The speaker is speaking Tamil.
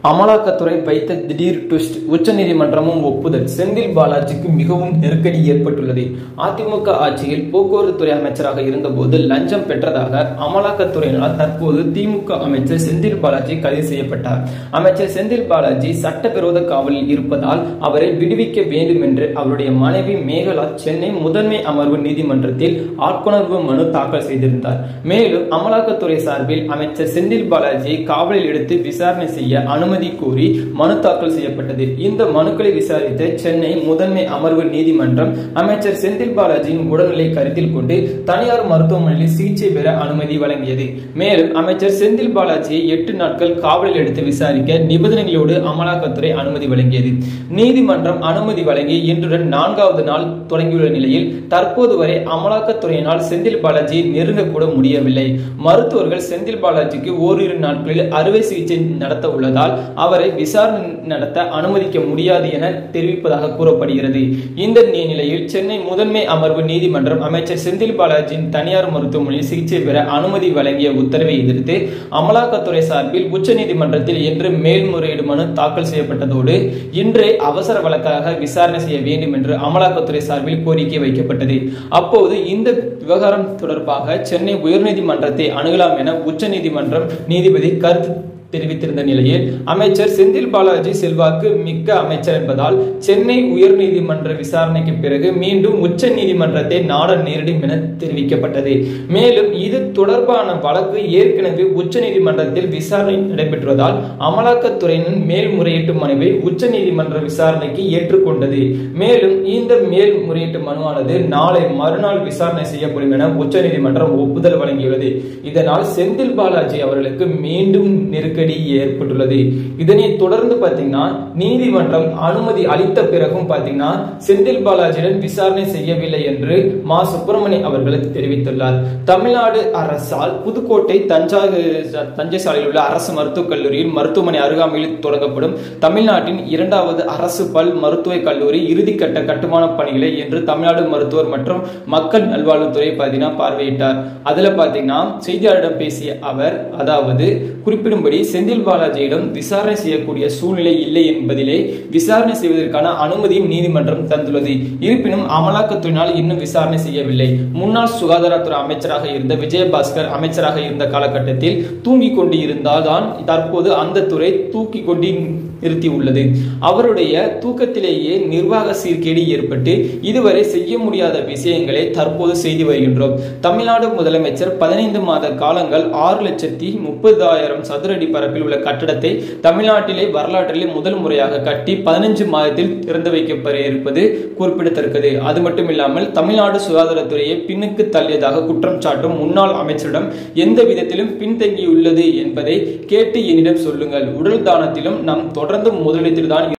அமலாக்கத்துறை வைத்த திடீர் ட்விஸ்ட் உச்சநீதிமன்றமும் ஒப்புதல் செந்தில் பாலாஜிக்கு மிகவும் நெருக்கடி ஏற்பட்டுள்ளது அதிமுக ஆட்சியில் போக்குவரத்துறை அமைச்சராக இருந்தபோது லஞ்சம் பெற்றதாக அமலாக்கத்துறையினால் தற்போது திமுக அமைச்சர் செந்தில் பாலாஜி கைது செய்யப்பட்டார் அமைச்சர் செந்தில் பாலாஜி சட்டவிரோத காவலில் இருப்பதால் அவரை விடுவிக்க வேண்டும் என்று அவருடைய மனைவி மேகலா சென்னை முதன்மை அமர்வு நீதிமன்றத்தில் ஆட்கொணர்வு மனு தாக்கல் செய்திருந்தார் மேலும் அமலாக்கத்துறை சார்பில் அமைச்சர் செந்தில் பாலாஜியை காவலில் எடுத்து விசாரணை செய்ய அனுமதி கோரி மனு தாக்கல் செய்யப்பட்டது இந்த மனுக்களை விசாரித்த சென்னை முதன்மை அமர்வு நீதிமன்றம் அமைச்சர் செந்தில் பாலாஜியின் உடல்நிலை கருத்தில் கொண்டு தனியார் மருத்துவமனையில் சிகிச்சை பெற அனுமதி வழங்கியது மேலும் அமைச்சர் செந்தில் பாலாஜியை எட்டு நாட்கள் காவலில் எடுத்து விசாரிக்க நிபந்தனைகளோடு அமலாக்கத்துறை அனுமதி வழங்கியது நீதிமன்றம் அனுமதி வழங்கி இன்றுடன் நான்காவது நாள் தொடங்கியுள்ள நிலையில் தற்போது வரை அமலாக்கத்துறையினால் செந்தில் பாலாஜியை நெருங்கக்கூட முடியவில்லை மருத்துவர்கள் செந்தில் பாலாஜிக்கு ஓரிரு நாட்களில் அறுவை சிகிச்சை நடத்த உள்ளதால் அவரை விசாரணை நடத்த அனுமதிக்க முடியாது என தெரிவிப்பதாக கூறப்படுகிறது இந்த நிலையில் சென்னை முதன்மை அமர்வு நீதிமன்றம் அமைச்சர் செந்தில் பாலாஜியின் தனியார் மருத்துவமனையில் சிகிச்சை பெற அனுமதி வழங்கிய உத்தரவை எதிர்த்து அமலாக்கத்துறை சார்பில் உச்சநீதிமன்றத்தில் இன்று மேல்முறையீடு மனு தாக்கல் செய்யப்பட்டதோடு இன்றே அவசர வழக்காக விசாரணை செய்ய வேண்டும் என்று அமலாக்கத்துறை சார்பில் கோரிக்கை வைக்கப்பட்டது அப்போது இந்த விவகாரம் தொடர்பாக சென்னை உயர்நீதிமன்றத்தை அணுகலாம் என உச்சநீதிமன்றம் நீதிபதி கருத்து தெரிவித்திருந்த நிலையில் அமைச்சர் செந்தில் பாலாஜி செல்வாக்கு மிக்க அமைச்சர் என்பதால் சென்னை உயர்நீதிமன்ற விசாரணைக்கு பிறகு மீண்டும் உச்ச நீதிமன்றத்தை நாட நேரிடும் என தெரிவிக்கப்பட்டது மேலும் இது தொடர்பான வழக்கு ஏற்கனவே உச்ச நீதிமன்றத்தில் விசாரணை நடைபெற்றுவதால் அமலாக்கத்துறையின் மேல்முறையீட்டு மனுவை உச்ச நீதிமன்ற விசாரணைக்கு ஏற்றுக்கொண்டது மேலும் இந்த மேல்முறையீட்டு மனுவானது நாளை மறுநாள் விசாரணை செய்யப்படும் என உச்ச நீதிமன்றம் ஒப்புதல் வழங்கியுள்ளது இதனால் செந்தில் பாலாஜி அவர்களுக்கு மீண்டும் நெருக்கடி நெருக்கடி ஏற்பட்டுள்ளது இதனை தொடர்ந்து பாத்தீங்கன்னா நீதிமன்றம் அனுமதி அளித்த பிறகும் பாத்தீங்கன்னா செந்தில் பாலாஜியுடன் விசாரணை செய்யவில்லை என்று மா சுப்பிரமணியம் அவர்கள் தெரிவித்துள்ளார் தமிழ்நாடு அரசால் புதுக்கோட்டை தஞ்சாவூர் தஞ்சை சாலையில் உள்ள அரசு மருத்துவக் கல்லூரியில் மருத்துவமனை அருகாமையில் தொடங்கப்படும் தமிழ்நாட்டின் இரண்டாவது அரசு பல் மருத்துவக் கல்லூரி இறுதிக்கட்ட கட்டுமான பணிகளை இன்று தமிழ்நாடு மருத்துவர் மற்றும் மக்கள் நல்வாழ்வுத்துறை பார்த்தீங்கன்னா பார்வையிட்டார் அதுல பாத்தீங்கன்னா செய்தியாளரிடம் பேசிய அவர் அதாவது குறிப்பிடும்படி செந்தில் பாலாஜியிடம் விசாரணை செய்யக்கூடிய சூழ்நிலை இல்லை என்பதிலே விசாரணை செய்வதற்கான அனுமதியும் நீதிமன்றம் தந்துள்ளது இருப்பினும் அமலாக்கத்துறையினால் இன்னும் விசாரணை செய்யவில்லை முன்னாள் சுகாதாரத்துறை அமைச்சராக இருந்த விஜயபாஸ்கர் அமைச்சராக இருந்த காலகட்டத்தில் தூங்கிக் கொண்டு இருந்தால்தான் தற்போது அந்த துறை தூக்கி கொண்டு நிறுத்தி உள்ளது அவருடைய தூக்கத்திலேயே நிர்வாக சீர்கேடு ஏற்பட்டு இதுவரை செய்ய முடியாத விஷயங்களை தற்போது செய்து வருகின்றோம் தமிழ்நாடு முதலமைச்சர் பதினைந்து மாத காலங்கள் ஆறு லட்சத்தி முப்பதாயிரம் சதுரடி பரப்பில் உள்ள கட்டடத்தை தமிழ்நாட்டிலே வரலாற்றிலே முதல் முறையாக கட்டி பதினஞ்சு மாதத்தில் திறந்து வைக்கப்பட இருப்பது குறிப்பிடத்தக்கது அது மட்டும் இல்லாமல் தமிழ்நாடு சுகாதாரத்துறையை பின்னுக்கு தள்ளியதாக குற்றம் சாட்டும் முன்னாள் அமைச்சரிடம் எந்த விதத்திலும் பின்தங்கியுள்ளது என்பதை கேட்டு என்னிடம் சொல்லுங்கள் உடல் தானத்திலும் நாம் தொடர்ந்து முதலிடத்தில் தான்